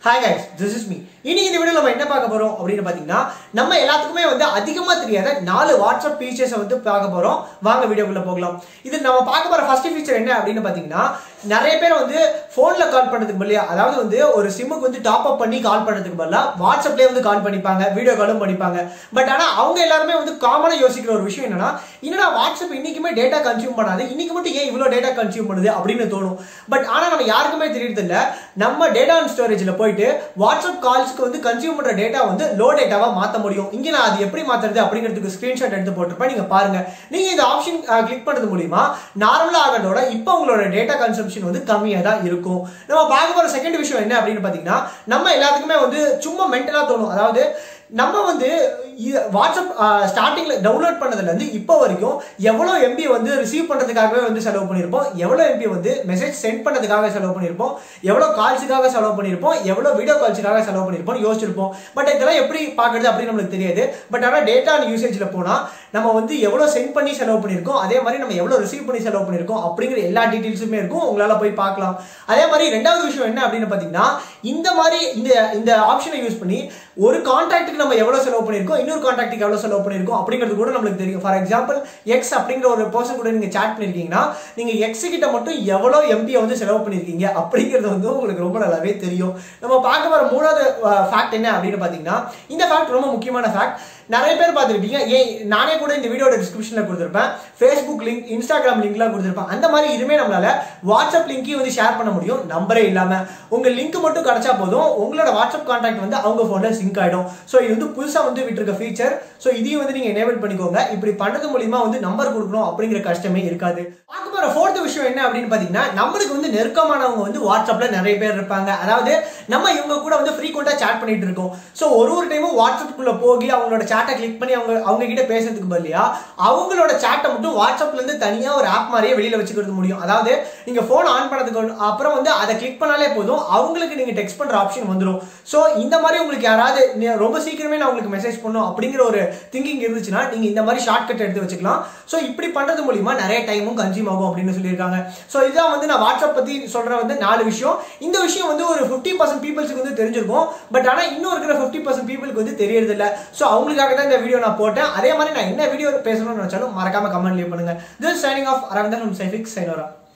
hi guys this is me இன்னைக்கு இந்த video நம்ம என்ன பார்க்க போறோம் அப்படின்னு பார்த்தீங்கன்னா நம்ம எல்லாத்துக்குமே வந்து அதிகமா தெரியாத நாலு வாட்ஸ்அப் ஃபீச்சர்ஸை வந்து பார்க்க போறோம் வாங்க வீடியோக்குள்ள போகலாம் இது நம்ம பார்க்க போற ஃபர்ஸ்ட் ஃபீச்சர் என்ன அப்படின்னு பார்த்தீங்கன்னா நிறைய பேர் வந்து ஃபோன்ல கால் பண்றதுக்கு பதிலா அதாவது வந்து ஒரு சிம்முக்கு வந்து டாப் அப் பண்ணி கால் பண்றதுக்கு பதிலாக வாட்ஸ்அப்லேயே வந்து கால் பண்ணிப்பாங்க வீடியோ காலும் பண்ணிப்பாங்க பட் ஆனால் அவங்க எல்லாருமே வந்து காமனாக யோசிக்கிற ஒரு விஷயம் என்னன்னா என்னடா வாட்ஸ்அப் இன்னைக்குமே டேட்டா கன்சியூம் பண்ணாது இன்னைக்கு மட்டும் ஏன் இவ்வளோ டேட்டா கன்சியூம் பண்ணுது அப்படின்னு தோணும் பட் ஆனால் நம்ம யாருக்குமே தெரியறது இல்ல நம்ம டேட்டா அண்ட் ஸ்டோரேஜில் போயிட்டு வாட்ஸ்அப் கால்ஸ்க்கு வந்து கன்சியூம் பண்ற டேட்டா வந்து லோ டேட்டாவா மாற்ற முடியும் இங்கே நான் அது எப்படி மாத்துறது அப்படிங்கிறதுக்கு ஸ்கிரீன்ஷாட் எடுத்து போட்டிருப்பேன் நீங்க பாருங்க நீங்க இந்த ஆப்ஷன் கிளிக் பண்ணது மூலியமா நார்மலா ஆகிறதோட இப்போ உங்களோட டேட்டா கன்சம்ஷன் வந்து கம்மியாக தான் இருக்கும் நம்ம பார்க்க போற செகண்ட் விஷயம் என்ன அப்படின்னு பார்த்தீங்கன்னா நம்ம எல்லாத்துக்குமே வந்து சும்மா மென்டலா தோணும் அதாவது நம்ம வந்து இ- வாட்ஸ்அப் ஸ்டார்டிங்ல டவுன்லோட் பண்ணதுல இருந்து இப்போ வரைக்கும் எவ்வளோ எம்பி வந்து ரிசீவ் பண்றதுக்காகவே வந்து செலவு பண்ணியிருப்போம் எவ்வளோ எம்பி வந்து மெசேஜ் சென்ட் பண்ணதுக்காக செலவு பண்ணியிருப்போம் எவ்வளோ கால்ஸுக்காக செலவு பண்ணியிருப்போம் எவ்வளோ வீடியோ கால்ஸுக்காக செலவு பண்ணியிருப்போம் யோசிச்சிருப்போம் பட் இதெல்லாம் எப்படி பார்க்கறது அப்படின்னு நம்மளுக்கு தெரியாது பட் ஆனால் டேட்டா யூசேஜில் போனால் நம்ம வந்து எவ்வளோ சென்ட் பண்ணி செலவு பண்ணியிருக்கோம் அதே மாதிரி நம்ம எவ்வளோ ரிசீவ் பண்ணி செலவு பண்ணியிருக்கோம் அப்படிங்கிற எல்லா டீட்டெயில்ஸுமே இருக்கும் உங்களால் போய் பார்க்கலாம் அதே மாதிரி ரெண்டாவது விஷயம் என்ன அப்படின்னு பார்த்தீங்கன்னா இந்த மாதிரி இந்த இந்த ஆப்ஷனை யூஸ் பண்ணி ஒரு கான்டாக்ட்டுக்கு நம்ம எவ்வளோ செலவு பண்ணியிருக்கோம் இன்னொரு கான்டாக்ட்டுக்கு எவ்வளோ செலவு பண்ணியிருக்கோம் அப்படிங்கிறது கூட நம்மளுக்கு தெரியும் ஃபார் எக்ஸாம்பிள் எக்ஸ் அப்படிங்கிற ஒரு பர்சன் கூட நீங்கள் சேட் பண்ணியிருக்கீங்கன்னா நீங்கள் எக்ஸ் கிட்ட மட்டும் எவ்வளோ எம்பியை வந்து செலவு பண்ணியிருக்கீங்க அப்படிங்கிறது வந்து உங்களுக்கு ரொம்ப நல்லாவே தெரியும் நம்ம பார்க்க வர மூணாவது ஃபேக்ட் என்ன அப்படின்னு பார்த்தீங்கன்னா இந்த ஃபேக்ட் ரொம்ப முக்கியமான ஃபேக்ட் நிறைய பேர் பார்த்துருப்பீங்க ஏன் நானே கூட இந்த வீடியோட டிஸ்கிரிப்ஷனில் கொடுத்துருப்பேன் ஃபேஸ்புக் லிங்க் இன்ஸ்டாகிராம் லிங்க்லாம் கொடுத்துருப்பேன் அந்த மாதிரி இதுவுமே நம்மளால வாட்ஸ்அப் லிங்க்கையும் வந்து ஷேர் பண்ண முடியும் நம்பரே இல்லாமல் உங்கள் லிங்க் மட்டும் கிடைச்சா போதும் உங்களோட வாட்ஸ்அப் கான்டாக்ட் வந்து அவங்க ஃபோனில் சிங்க் ஆகிடும் ஸோ இது வந்து புதுசாக வந்து விட்டுருக்க ஃபீச்சர் ஸோ இதையும் வந்து நீங்கள் எனேபிள் பண்ணிக்கோங்க இப்படி பண்ணுறது மூலியமா வந்து நம்பர் கொடுக்கணும் அப்படிங்கிற கஷ்டமே இருக்காது பார்க்க போகிற ஃபோர்த் விஷயம் என்ன அப்படின்னு பார்த்தீங்கன்னா நம்மளுக்கு வந்து நெருக்கமானவங்க வந்து வாட்ஸ்அப்பில் நிறைய பேர் இருப்பாங்க அதாவது நம்ம இவங்க கூட வந்து ஃப்ரீக்வெண்ட்டாக சேட் பண்ணிட்டு இருக்கோம் ஸோ ஒரு ஒரு டைமும் வாட்ஸ்அப்புக்குள்ள போய் அவங்களோட சேட்டை கிளிக் பண்ணி அவங்க அவங்க கிட்ட பேசுறதுக்கு பதிலா அவங்களோட சேட்டை மட்டும் வாட்ஸ்அப்ல இருந்து தனியா ஒரு ஆப் மாதிரியே வெளியில வச்சுக்கிறது முடியும் அதாவது நீங்க போன் ஆன் பண்ணதுக்கு அப்புறம் வந்து அதை கிளிக் பண்ணாலே போதும் அவங்களுக்கு நீங்க டெக்ஸ்ட் பண்ற ஆப்ஷன் வந்துடும் ஸோ இந்த மாதிரி உங்களுக்கு யாராவது நீ- ரொம்ப சீக்கிரமே நான் உங்களுக்கு மெசேஜ் பண்ணும் அப்படிங்கிற ஒரு திங்கிங் இருந்துச்சுன்னா நீங்க இந்த மாதிரி ஷார்ட் கட் எடுத்து வச்சுக்கலாம் ஸோ இப்படி பண்றது மூலியமா நிறைய டைமும் கன்சியூம் ஆகும் அப்படின்னு சொல்லியிருக்காங்க ஸோ இதான் வந்து நான் வாட்ஸ்அப் பத்தி சொல்ற வந்து நாலு விஷயம் இந்த விஷயம் வந்து ஒரு ஃபிஃப்டி பர்சன்ட் பீப்புள்ஸ்க்கு வந்து தெரிஞ்சிருக்கும் பட் ஆனால் இன்னும் இருக்கிற ஃபிஃப்டி பர்சன்ட் பீப்புளுக்கு வந்து தெரியறது இல்ல ஸோ அவங்களுக்காக தான் இந்த வீடியோ நான் போட்டேன் அதே மாதிரி நான் என்ன வீடியோ பேசணும்னு நினைச்சாலும் மறக்காம கமெண்ட் லீவ் பண்ணுங்க திஸ் சைனிங் ஆஃப் அரவிந்தன் சைஃபிக் சைனோரா